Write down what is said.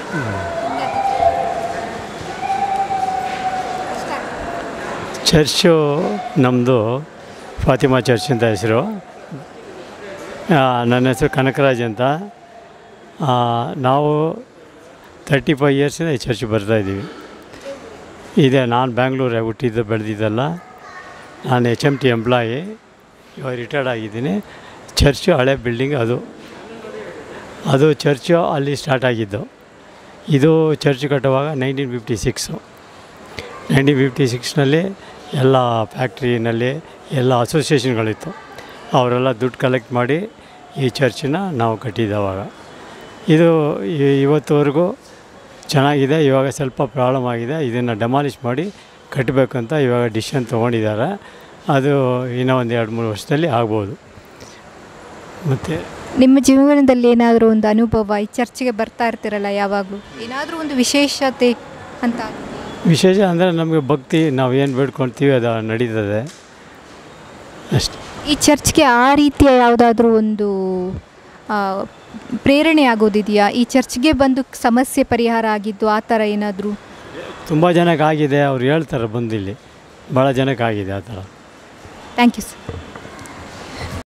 church ನಮ್ಮದು Fatima church ಅಂತ ಹೆಸರು ಆ, ನನ್ನ ಹೆಸರು ಕನಕರಾಜ್ ಅಂತ ಆ, ನಾವು ತರ್ಟಿ ಫೈವ್ ಇಯರ್ಸಿಂದ ಈ ಚರ್ಚ್ ಬರ್ತಾಯಿದ್ದೀವಿ ಇದೆ ನಾನು ಬ್ಯಾಂಗ್ಳೂರಾಗ ಹುಟ್ಟಿದ್ದು ಬೆಳೆದಿದ್ದಲ್ಲ ನಾನು ಎಚ್ ಎಮ್ ಟಿ ಎಂಪ್ಲಾಯಿ ಇವಾಗ ರಿಟೈರ್ಡ್ ಆಗಿದ್ದೀನಿ ಚರ್ಚು ಹಳೆ ಬಿಲ್ಡಿಂಗ್ ಅದು ಅದು ಚರ್ಚು ಅಲ್ಲಿ ಸ್ಟಾರ್ಟ್ ಆಗಿದ್ದು ಇದು ಚರ್ಚ್ ಕಟ್ಟುವಾಗ nineteen fifty six nineteen fifty ಸಿಕ್ಸ್ನಲ್ಲಿ ಎಲ್ಲ ಫ್ಯಾಕ್ಟ್ರಿನಲ್ಲಿ ಎಲ್ಲ ಅಸೋಸಿಯೇಷನ್ಗಳಿತ್ತು ಅವರೆಲ್ಲ ದುಡ್ಡು ಕಲೆಕ್ಟ್ ಮಾಡಿ ಈ ಚರ್ಚನ್ನ ನಾವು ಕಟ್ಟಿದ್ದವಾಗ ಇದು ಇ- ಇವತ್ತುವರೆಗೂ ಚೆನ್ನಾಗಿದೆ ಇವಾಗ ಸ್ವಲ್ಪ ಪ್ರಾಬ್ಲಮ್ ಆಗಿದೆ ಇದನ್ನು ಡೆಮಾಲಿಷ್ ಮಾಡಿ ಕಟ್ಟಬೇಕಂತ ಇವಾಗ ಡಿಸಿಷನ್ ತೊಗೊಂಡಿದ್ದಾರೆ ಅದು ಇನ್ನೂ ಒಂದು ಎರಡು ಮೂರು ವರ್ಷದಲ್ಲಿ ಆಗ್ಬೋದು ಮತ್ತು ನಿಮ್ಮ ಜೀವನದಲ್ಲಿ ಏನಾದರೂ ಒಂದು ಅನುಭವ ಈ ಚರ್ಚ್ಗೆ ಬರ್ತಾ ಇರ್ತೀರಲ್ಲ ಯಾವಾಗಲೂ ಏನಾದರೂ ಒಂದು ವಿಶೇಷತೆ ಅಂತ ವಿಶೇಷ ಅಂದರೆ ನಮಗೆ ಭಕ್ತಿ ನಾವು ಏನು ಬೇಡ್ಕೊಳ್ತೀವಿ ಅದು ನಡೀತದೆ ಅಷ್ಟೇ ಈ ಚರ್ಚ್ಗೆ ಆ ರೀತಿಯ ಯಾವುದಾದ್ರೂ ಒಂದು ಆ, ಪ್ರೇರಣೆ ಆಗೋದಿದೆಯಾ ಈ ಚರ್ಚ್ಗೆ ಬಂದು ಸಮಸ್ಯೆ ಪರಿಹಾರ ಆಗಿದ್ದು ಆ ಥರ ಏನಾದರೂ ತುಂಬ ಜನಕ್ಕೆ ಆಗಿದೆ ಅವ್ರು ಹೇಳ್ತಾರೆ ಬಂದು ಇಲ್ಲಿ ಭಾಳ ಜನಕ್ಕೆ ಆಗಿದೆ ಆ ಥರ ಥ್ಯಾಂಕ್ ಯು ಸರ್